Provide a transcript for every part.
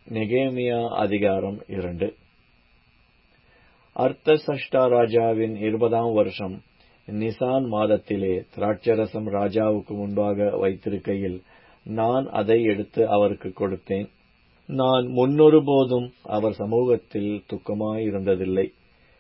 நெகேமியா அதிகாரம் இரண்டு அர்த்தசஷ்டா ராஜாவின் இருபதாம் வருஷம் நிசான் மாதத்திலே திராட்சரசம் ராஜாவுக்கு முன்பாக வைத்திருக்கையில் நான் அதை எடுத்து அவருக்கு கொடுத்தேன் நான் முன்னொருபோதும் அவர் சமூகத்தில் துக்கமாயிருந்ததில்லை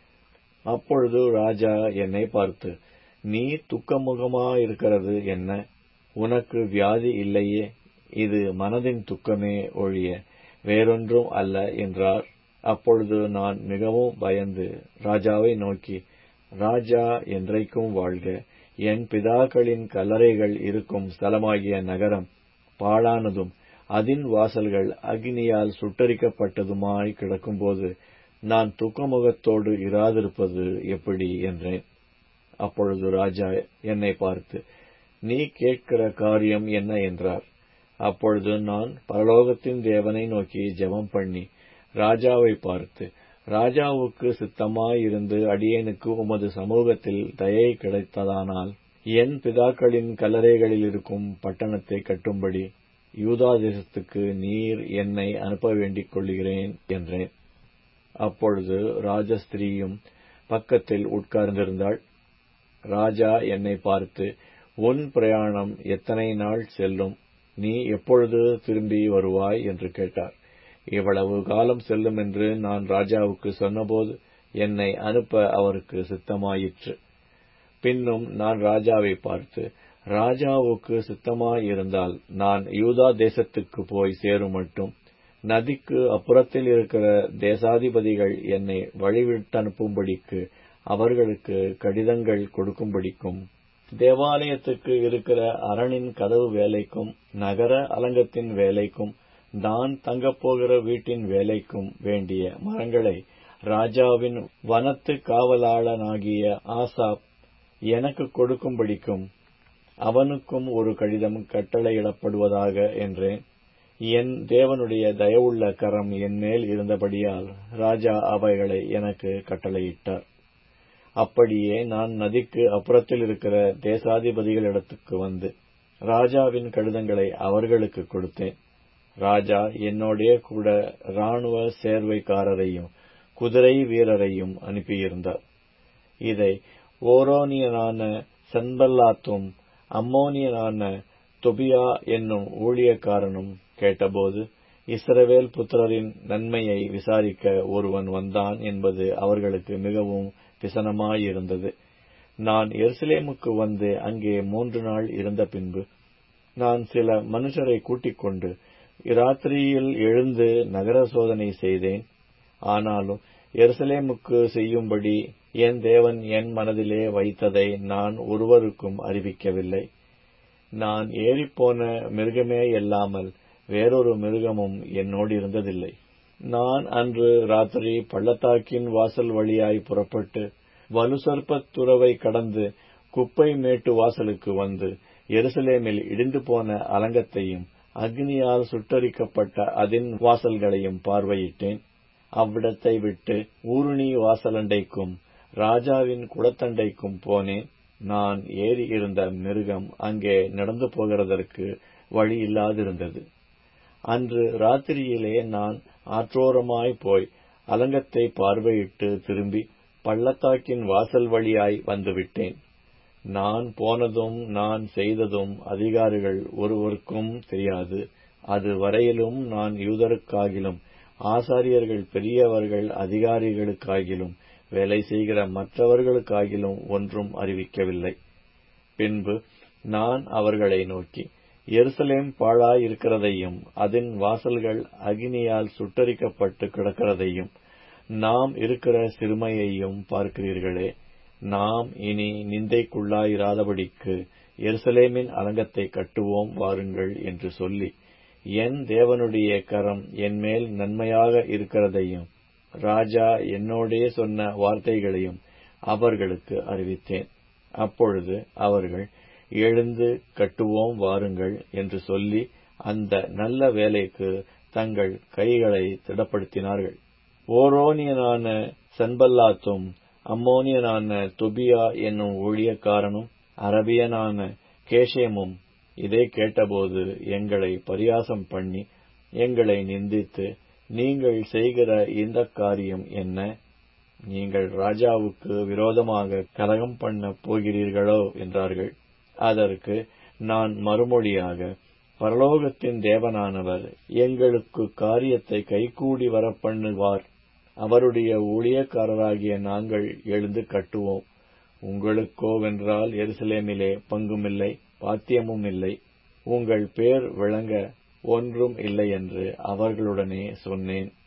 அப்பொழுது ராஜா என்னை பார்த்து நீ துக்கமுகமாயிருக்கிறது என்ன உனக்கு வியாதி இல்லையே இது மனதின் துக்கமே ஒழிய வேறொன்றும் அல்ல என்றார் அப்பொழுது நான் மிகவும் பயந்து ராஜாவை நோக்கி ராஜா என்றைக்கும் வாழ்க என் பிதாக்களின் கல்லறைகள் இருக்கும் ஸ்தலமாகிய நகரம் பாழானதும் அதின் வாசல்கள் அக்னியால் சுட்டரிக்கப்பட்டதுமாய் கிடக்கும்போது நான் துக்கமுகத்தோடு இராதிருப்பது எப்படி என்றேன் அப்பொழுது ராஜா என்னை பார்த்து நீ கேட்கிற காரியம் என்ன என்றார் அப்பொழுது நான் பரலோகத்தின் தேவனை நோக்கி ஜெபம் பண்ணி ராஜாவை பார்த்து ராஜாவுக்கு சித்தமாயிருந்து அடியேனுக்கு உமது சமூகத்தில் தயை கிடைத்ததானால் என் பிதாக்களின் கல்லறைகளில் இருக்கும் பட்டணத்தை கட்டும்படி யூதா தேசத்துக்கு நீர் என்னை அனுப்ப வேண்டிக் கொள்கிறேன் என்றேன் அப்பொழுது ராஜஸ்திரீயும் பக்கத்தில் உட்கார்ந்திருந்தாள் ராஜா என்னை பார்த்து உன் பிரயாணம் எத்தனை நாள் செல்லும் நீ எப்பொழுது திரும்பி வருவாய் என்று கேட்டார் இவ்வளவு காலம் செல்லும் என்று நான் ராஜாவுக்கு சொன்னபோது என்னை அனுப்ப அவருக்கு சித்தமாயிற்று பின்னும் நான் ராஜாவை பார்த்து ராஜாவுக்கு சித்தமாயிருந்தால் நான் யூதா தேசத்துக்கு போய் சேரும் மட்டும் நதிக்கு அப்புறத்தில் இருக்கிற தேசாதிபதிகள் என்னை வழிவிட்டனுப்பும்படிக்கு அவர்களுக்கு கடிதங்கள் கொடுக்கும்படிக்கும் தேவாலயத்துக்கு இருக்கிற அரணின் கதவு வேலைக்கும் நகர அலங்கத்தின் வேலைக்கும் நான் தங்கப்போகிற வீட்டின் வேலைக்கும் வேண்டிய மரங்களை ராஜாவின் வனத்து காவலாளனாகிய ஆசாப் எனக்கு கொடுக்கும்படிக்கும் அவனுக்கும் ஒரு கடிதம் கட்டளையிடப்படுவதாக என்றேன் என் தேவனுடைய தயவுள்ள கரம் என் மேல் இருந்தபடியால் ராஜா அவைகளை எனக்கு கட்டளையிட்டார் அப்படியே நான் நதிக்கு அப்புறத்தில் இருக்கிற தேசாதிபதிகளிடத்துக்கு வந்து ராஜாவின் கடிதங்களை அவர்களுக்கு கொடுத்தேன் ராஜா என்னோடே கூட ராணுவ சேர்வைக்காரரையும் குதிரை வீரரையும் அனுப்பியிருந்தார் இதை ஓரோனியனான சன்பல்லாத்தும் அம்மோனியனான தொபியா என்னும் ஊழியக்காரனும் கேட்டபோது இஸ்ரவேல் புத்திரரின் நன்மையை விசாரிக்க ஒருவன் வந்தான் என்பது அவர்களுக்கு மிகவும் விசனமாயிருந்தது நான் எருசலேமுக்கு வந்து அங்கே மூன்று நாள் இருந்த பின்பு நான் சில மனுஷரை கூட்டிக் கொண்டு இராத்திரியில் எழுந்து நகர சோதனை செய்தேன் ஆனாலும் எருசலேமுக்கு செய்யும்படி என் தேவன் என் மனதிலே வைத்ததை நான் ஒருவருக்கும் அறிவிக்கவில்லை நான் ஏறிப்போன மிருகமே இல்லாமல் வேறொரு மிருகமும் என்னோடு இருந்ததில்லை நான் அன்று ராத்திரி பள்ளத்தாக்கின் வாசல் வழியாய் புறப்பட்டு வலுசற்பத் துறவை கடந்து குப்பை மேட்டு வாசலுக்கு வந்து எருசலேமில் இடிந்து போன அலங்கத்தையும் அக்னியால் சுட்டரிக்கப்பட்ட அதின் வாசல்களையும் பார்வையிட்டேன் அவ்விடத்தை விட்டு ஊருணி வாசலண்டைக்கும் ராஜாவின் குளத்தண்டைக்கும் போனேன் நான் ஏறி இருந்த மிருகம் அங்கே நடந்து போகிறதற்கு வழி இல்லாதிருந்தது அன்று ராத்திரியிலே நான் ஆற்றோரமாய் போய் அலங்கத்தை பார்வையிட்டு திரும்பி பள்ளத்தாக்கின் வாசல் வழியாய் வந்துவிட்டேன் நான் போனதும் நான் செய்ததும் அதிகாரிகள் ஒருவருக்கும் தெரியாது அது வரையிலும் நான் யூதருக்காகிலும் ஆசாரியர்கள் பெரியவர்கள் அதிகாரிகளுக்காகிலும் வேலை செய்கிற மற்றவர்களுக்காகிலும் ஒன்றும் அறிவிக்கவில்லை பின்பு நான் அவர்களை நோக்கி எருசலேம் பாழாயிருக்கிறதையும் அதன் வாசல்கள் அகினியால் சுட்டரிக்கப்பட்டு கிடக்கிறதையும் நாம் இருக்கிற சிறுமையையும் பார்க்கிறீர்களே நாம் இனி நிந்தைக்குள்ளாயிராதபடிக்கு எருசலேமின் அலங்கத்தை கட்டுவோம் வாருங்கள் என்று சொல்லி என் தேவனுடைய கரம் என்மேல் நன்மையாக இருக்கிறதையும் ராஜா என்னோடே சொன்ன வார்த்தைகளையும் அவர்களுக்கு அறிவித்தேன் அப்பொழுது அவர்கள் எழுந்து கட்டுவோம் வாருங்கள் என்று சொல்லி அந்த நல்ல வேலைக்கு தங்கள் கைகளை திடப்படுத்தினார்கள் ஓரோனியனான சன்பல்லாத்தும் அம்மோனியனான தொபியா என்னும் ஊழியக்காரனும் அரபியனான கேஷேமும் இதை கேட்டபோது எங்களை பரியாசம் பண்ணி எங்களை நிந்தித்து நீங்கள் செய்கிற இந்த காரியம் என்ன நீங்கள் ராஜாவுக்கு விரோதமாக கலகம் பண்ண போகிறீர்களோ என்றார்கள் அதற்கு நான் மறுமொழியாக பரலோகத்தின் தேவனானவர் எங்களுக்கு காரியத்தை கைகூடி வர பண்ணுவார் அவருடைய ஊழியக்காரராகிய நாங்கள் எழுந்து கட்டுவோம் உங்களுக்கோவென்றால் எருசலேமிலே பங்குமில்லை பாத்தியமும் இல்லை உங்கள் பேர் விளங்க ஒன்றும் இல்லை என்று அவர்களுடனே சொன்னேன்